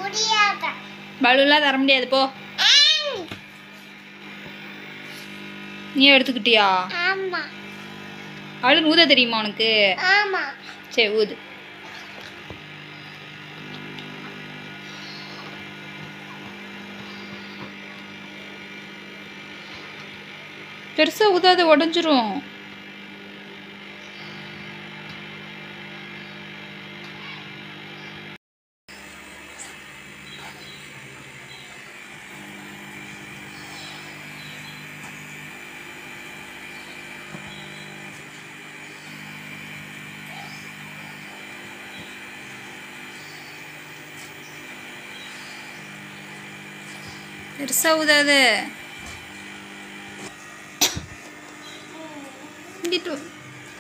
முடியாத பலூன்லாம் தர முடியாது போ நீ எடுத்துக்கிட்டியா ஆமா பலூன் ஊத தெரியுமா உனக்கு ஆமா சரி ஊது பெருசா ஊதாத உடஞ்சிரும் பெருசா ஊதாத இங்கிட்டு வா.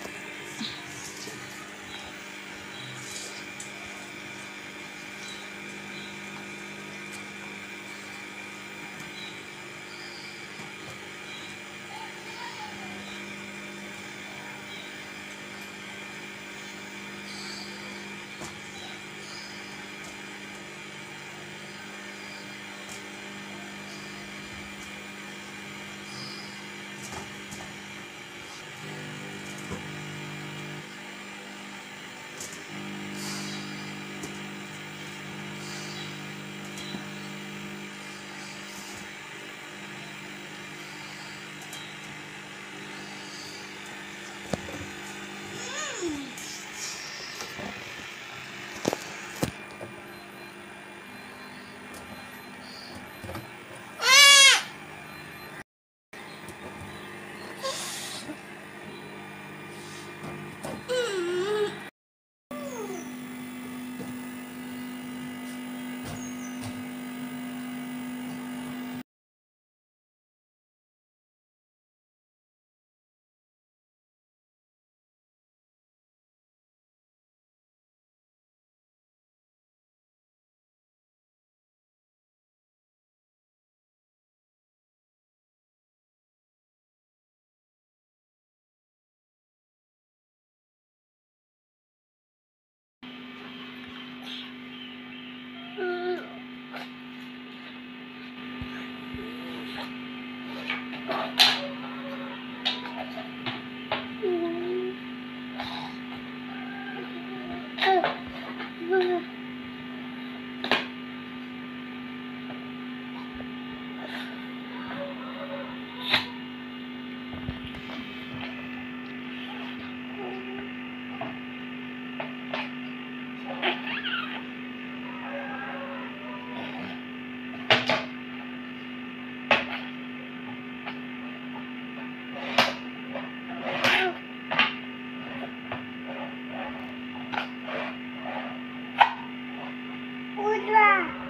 ஊதுவா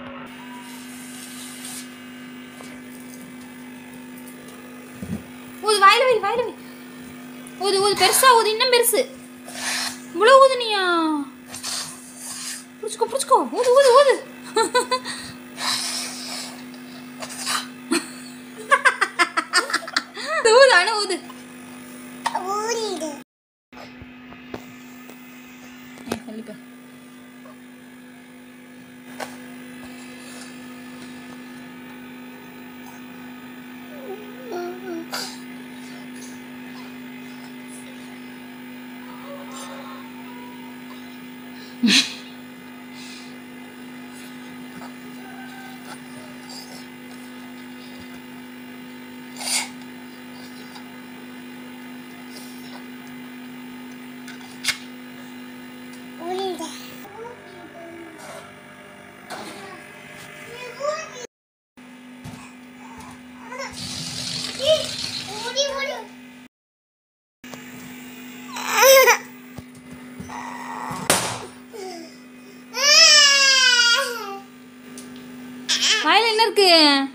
ஊது வாயில வை வாயில வை ஊது ஊது பெருசா ஊது இன்னும் பெருசு இவ்வளோ ஊதுனியா பிடிச்சிக்கோ பிடிச்சிக்கோ ஊது ஊது ஊது ஊது அணு ஊது ஊறிடு கண்டிப்பா ஊறிடு ஊடி ஊடி வாயில என்ன இருக்கு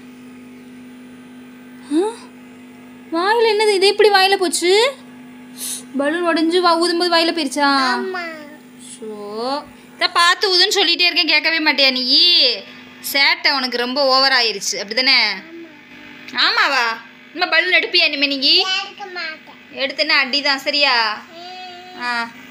ஆ? வாயில என்னது இது எப்படி வாயில போச்சு பலூன் உடைஞ்சு வா ஊதும்போது வாயில போயிருச்சா அம்மா ஸோ இதை பார்த்து ஊதுன்னு சொல்லிட்டே இருக்கேன் கேட்கவே மாட்டியா நீ சேட்டை உனக்கு ரொம்ப ஓவர் ஆயிருச்சு அப்படிதானே ஆமாவா இனிமே பலூன் எடுப்பியா இனிமே நீ எடுக்க மாட்டேன் எடுத்தேன்னா அடி தான் சரியா ஆ